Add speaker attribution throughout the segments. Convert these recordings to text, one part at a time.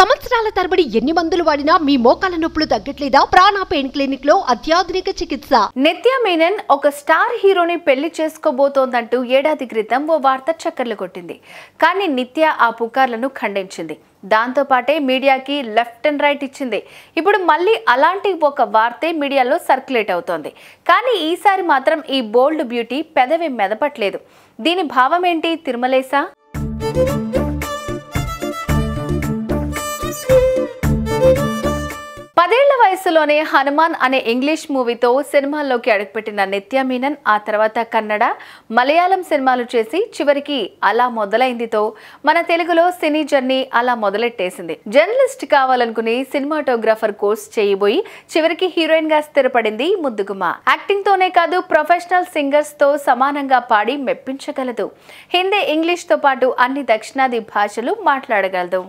Speaker 1: సంవత్సరాల తరబడి ఎన్ని మందులు వాడినా మీ మోకాల నొప్పులు తగ్గట్లేదా ప్రాణ పెయిన్ క్లినిక్ లో అత్యాధునిక చికిత్స
Speaker 2: నిత్య మీనన్ ఒక స్టార్ హీరోని పెళ్లి చేసుకోబోతోందంటూ ఏడాది క్రితం ఓ వార్త చక్కర్లు కొట్టింది కానీ నిత్య ఆ పుకార్లను ఖండించింది దాంతో పాటే మీడియాకి లెఫ్ట్ అండ్ రైట్ ఇచ్చింది ఇప్పుడు మళ్ళీ అలాంటి ఒక వార్తే మీడియాలో సర్క్యులేట్ అవుతోంది కానీ ఈసారి మాత్రం ఈ బోల్డ్ బ్యూటీ పెదవి మెదపట్లేదు దీని భావం ఏంటి తిరుమలేసా పదేళ్ల వయసులోనే హనుమాన్ అనే ఇంగ్లీష్ మూవీతో సినిమాల్లోకి అడుగుపెట్టిన నిత్య మీనన్ ఆ తర్వాత కన్నడ మలయాళం సినిమాలు చేసి చివరికి అలా మొదలైందితో మన తెలుగులో సినీ జర్నీ అలా మొదలెట్టేసింది జర్నలిస్ట్ కావాలనుకుని సినిమాటోగ్రాఫర్ కోర్స్ చేయబోయి చివరికి హీరోయిన్ గా స్థిరపడింది ఈ ముద్దుగుమ యాక్టింగ్ తోనే కాదు ప్రొఫెషనల్ సింగర్స్ తో సమానంగా పాడి మెప్పించగలదు హిందీ ఇంగ్లీష్ తో పాటు అన్ని దక్షిణాది భాషలు మాట్లాడగలదు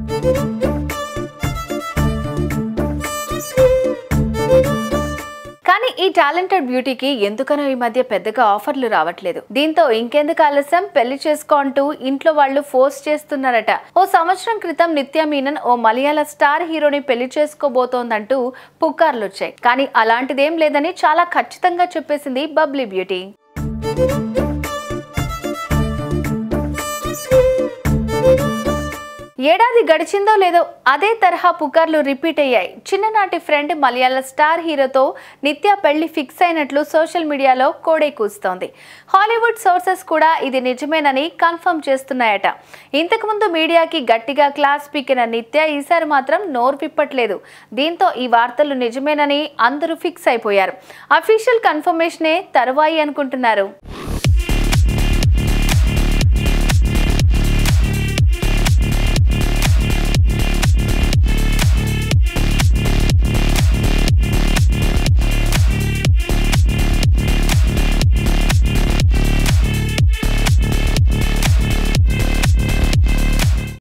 Speaker 2: కానీ ఈ టాలెంటెడ్ బ్యూటీకి ఎందుకనో ఈ మధ్య పెద్దగా ఆఫర్లు రావట్లేదు దీంతో ఇంకెందుకు ఆలస్యం పెళ్లి చేసుకో అంటూ ఇంట్లో వాళ్ళు ఫోర్స్ చేస్తున్నారట ఓ సంవత్సరం క్రితం నిత్య మీనన్ ఓ మలయాళ స్టార్ హీరోని పెళ్లి చేసుకోబోతోందంటూ పుకార్లు వచ్చాయి కానీ అలాంటిదేం లేదని చాలా ఖచ్చితంగా చెప్పేసింది బబ్లీ బ్యూటీ ఏడాది గడిచిందో లేదో అదే తరహా పుకార్లు రిపీట్ అయ్యాయి చిన్ననాటి ఫ్రెండ్ మలయాళ స్టార్ హీరోతో నిత్య పెళ్లి ఫిక్స్ అయినట్లు సోషల్ మీడియాలో కోడే కూస్తోంది హాలీవుడ్ సోర్సెస్ కూడా ఇది నిజమేనని కన్ఫర్మ్ చేస్తున్నాయట ఇంతకుముందు మీడియాకి గట్టిగా క్లాస్ పీకిన నిత్య ఈసారి మాత్రం నోరు విప్పట్లేదు దీంతో ఈ వార్తలు నిజమేనని అందరూ ఫిక్స్ అయిపోయారు అఫీషియల్ కన్ఫర్మేషనే తరువాయి అనుకుంటున్నారు